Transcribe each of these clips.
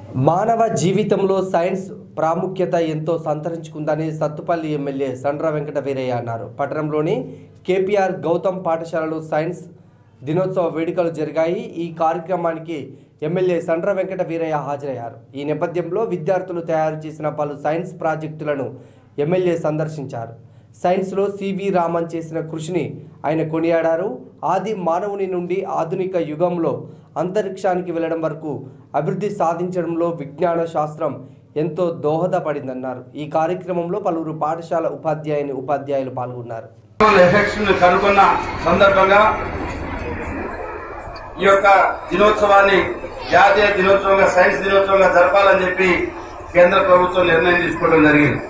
మానవ జీవితంలో సైన్స్ ప్రాముఖ్యత ఎంతో సంతరించుకుందని సత్తుపల్లి ఎమ్మెల్యే సండ్ర వెంకట వీరయ్య అన్నారు పట్టణంలోని కేపీఆర్ గౌతమ్ పాఠశాలలో సైన్స్ దినోత్సవ వేడుకలు జరిగాయి ఈ కార్యక్రమానికి ఎమ్మెల్యే సండ్ర వెంకట వీరయ్య హాజరయ్యారు ఈ నేపథ్యంలో విద్యార్థులు తయారు చేసిన పలు సైన్స్ ప్రాజెక్టులను ఎమ్మెల్యే సందర్శించారు సైన్స్లో సివి రామన్ చేసిన కృషిని ఆయన కొనియాడారు ఆది మానవుని నుండి ఆధునిక యుగంలో అంతరిక్షానికి వెళ్ళడం వరకు అభివృద్ధి సాధించడంలో విజ్ఞాన శాస్త్రం ఎంతో దోహదపడిందన్నారు ఈ కార్యక్రమంలో పలువురు పాఠశాల ఉపాధ్యాయుని ఉపాధ్యాయులు పాల్గొన్నారు ఎఫెక్ట్స్ ను కనుగొన్న సందర్భంగా ఈ యొక్క దినోత్సవాన్ని జాతీయ దినోత్సవంగా సైన్స్ దినోత్సవంగా జరపాలని చెప్పి కేంద్ర ప్రభుత్వం నిర్ణయం తీసుకోవడం జరిగింది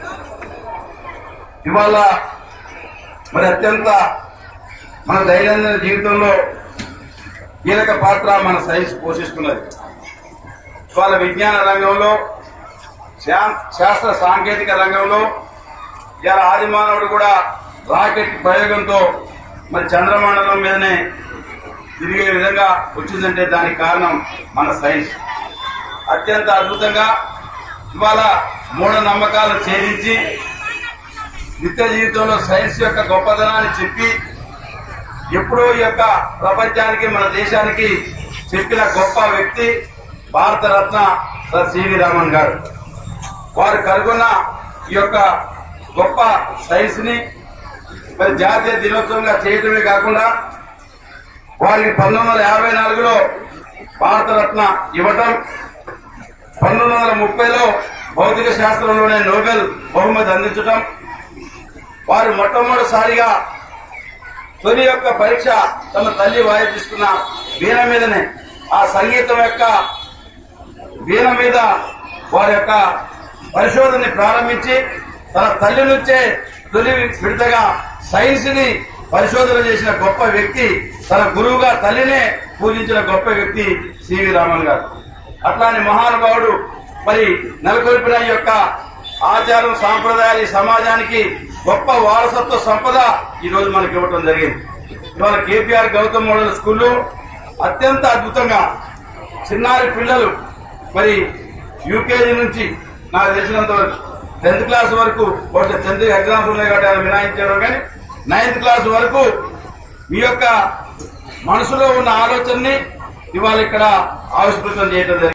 ఇవాళ మరి అత్యంత మన దైనందిన జీవితంలో కీలక పాత్ర మన సైన్స్ పోషిస్తున్నది ఇవాళ విజ్ఞాన రంగంలో శా- శాస్త్ర సాంకేతిక రంగంలో ఇవాళ ఆది మానవుడు కూడా రాకెట్ ప్రయోగంతో మరి చంద్రమండలం మీదనే తిరిగే విధంగా వచ్చిందంటే దానికి కారణం మన సైన్స్ అత్యంత అద్భుతంగా ఇవాళ మూఢ నమ్మకాలు ఛేదించి నిత్య జీవితంలో సైన్స్ యొక్క గొప్పదనాన్ని చెప్పి ఎప్పుడో ఈ యొక్క ప్రపంచానికి మన దేశానికి చెప్పిన గొప్ప వ్యక్తి భారతరత్న సర్ సివి రామన్ గారు వారు కనుగొన్న ఈ యొక్క గొప్ప సైన్స్ ని మరి జాతీయ దినోత్సవంగా చేయటమే కాకుండా వారికి పంతొమ్మిది వందల యాభై నాలుగులో భారతరత్న ఇవ్వటం పంతొమ్మిది వందల ముప్పైలో భౌతిక శాస్త్రంలోనే నోబెల్ బహుమతి అందించటం వారు మొట్టమొదటిసారిగా తొలి యొక్క పరీక్ష తమ తల్లి వాయిస్తున్న వీణ మీదనే ఆ సంగీతం యొక్క వీణ మీద వారి యొక్క పరిశోధనని ప్రారంభించి తన తల్లి నుంచే తొలి విడతగా సైన్స్ ని పరిశోధన చేసిన గొప్ప వ్యక్తి తన గురువుగా తల్లినే పూజించిన గొప్ప వ్యక్తి సివి రామన్ గారు అట్లాని మహానుభావుడు మరి నెలకొల్పిన ఈ యొక్క ఆచారం సాంప్రదాయాలు ఈ సమాజానికి గొప్ప వారసత్వ సంపద ఈ రోజు మనకి ఇవ్వటం జరిగింది ఇవాళ కేపీఆర్ గౌతమ్ మోడల్ స్కూల్లో అత్యంత అద్భుతంగా చిన్నారి పిల్లలు మరి యూకేజీ నుంచి నాకు తెలిసినంత వరకు టెన్త్ క్లాస్ వరకు బహుశా టెన్త్ ఎగ్జామ్స్ ఉన్నాయి కాబట్టి అది మినాయించారు కానీ నైన్త్ క్లాస్ వరకు మీ యొక్క మనసులో ఉన్న ఆలోచనని ఇవాళ ఇక్కడ ఆవిష్కృతం చేయడం జరిగింది